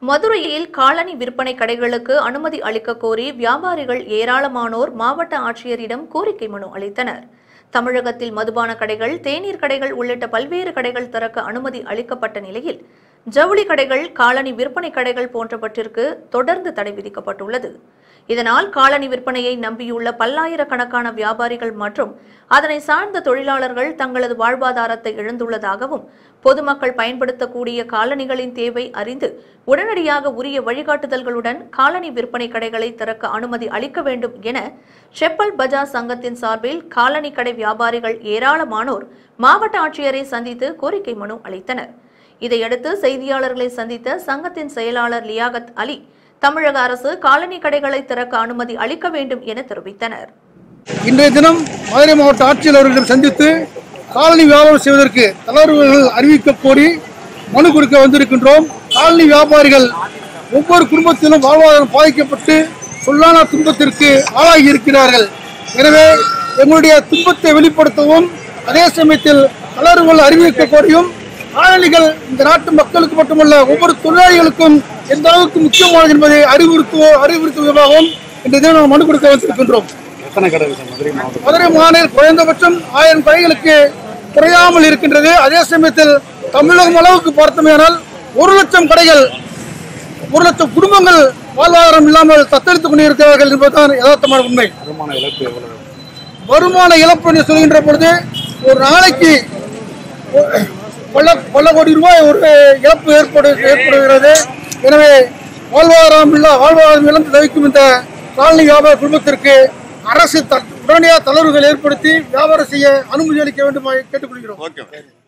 மதுரையில் காலனி விற்பனை கடைகளுக்கு அனுமதி அளிக்க கோரி வியாபாரிகள் ஏராளமானோர் மாவட்ட ஆட்சியரிடம் கோரிக்கை மனு அளித்தனர் தமிழகத்தில் மதுபான கடைகள் தேநீர் கடைகள் உள்ளிட்ட பல்வேறு கடைகள் திறக்க அனுமதி அளிக்கப்பட்ட நிலையில் ஜவுளி கடைகள் காலனி விற்பனை கடைகள் போன்றவற்றிற்கு தொடர்ந்து தடை விதிக்கப்பட்டுள்ளது இதனால் காலனி விற்பனையை நம்பியுள்ள பல்லாயிரக்கணக்கான வியாபாரிகள் மற்றும் அதனை சார்ந்த தொழிலாளர்கள் தங்களது வாழ்வாதாரத்தை இழந்துள்ளதாகவும் பொதுமக்கள் பயன்படுத்தக்கூடிய காலனிகளின் தேவை அறிந்து உடனடியாக உரிய வழிகாட்டுதல்களுடன் காலனி விற்பனை கடைகளை திறக்க அனுமதி அளிக்க வேண்டும் என செப்பல் பஜார் சங்கத்தின் சார்பில் காலனி கடை வியாபாரிகள் ஏராளமானோர் மாவட்ட ஆட்சியரை சந்தித்து கோரிக்கை மனு அளித்தனர் இதையடுத்து செய்தியாளர்களை சந்தித்த சங்கத்தின் செயலாளர் லியாகத் அலி தமிழக அரசு காலனி கடைகளை திறக்க அனுமதி அளிக்க வேண்டும் என தெரிவித்தனர் இன்றைய தினம் மதுரை மாவட்ட ஆட்சியர் அவர்களிடம் சந்தித்து காலனி வியாபாரம் செய்வதற்கு தளர்வுகள் அறிவிக்க கோரி மனு கொடுக்க வந்திருக்கின்றோம் காலனி வியாபாரிகள் ஒவ்வொரு குடும்பத்திலும் வாழ்வாதாரம் பாதிக்கப்பட்டு சொல்லான துன்பத்திற்கு ஆளாகி இருக்கிறார்கள் எனவே எங்களுடைய துன்பத்தை வெளிப்படுத்தவும் அதே சமயத்தில் தளர்வுகள் அறிவிக்க கோரியும் காலனிகள் இந்த நாட்டு மக்களுக்கு மட்டுமல்ல ஒவ்வொரு தொழிலாளிகளுக்கும் எந்த அளவுக்கு முக்கியமானது என்பதை அறிவுறுத்துவோ அறிவுறுத்தும் விதமாகவும் இன்றைய தினம் நாம் மனு கொடுக்க வந்திருக்கின்றோம் எத்தனை கடைகள் சார் மதுரை மாவட்டம் மதுரை மாநில குறைந்தபட்சம் ஆயிரம் கடைகளுக்கு குறையாமல் இருக்கின்றது அதே சமயத்தில் தமிழகம் அளவுக்கு பார்த்தோமேனால் ஒரு லட்சம் கடைகள் ஒரு லட்சம் குடும்பங்கள் வாழ்வாதாரம் இல்லாமல் தத்தெடுத்துக் கொண்டிருக்கிறார்கள் என்பதுதான் யதார்த்தமான உண்மை வருமான இழப்பு எவ்வளவு வருமான இழப்பு என்று சொல்கின்ற பொழுது ஒரு நாளைக்கு பல பல கோடி ரூபாய் ஒரு இழப்பு ஏற்படு ஏற்படுகிறது எனவே வாழ்வாதாரம் இல்ல வாழ்வாதாரம் இழந்து தவிக்கும் இந்த காலனி வியாபார குடும்பத்திற்கு அரசு த- உடனடியாக தளர்வுகள் ஏற்படுத்தி வியாபாரம் செய்ய அனுமதி அளிக்க வேண்டுமாய் கேட்டுக்கொள்கிறோம்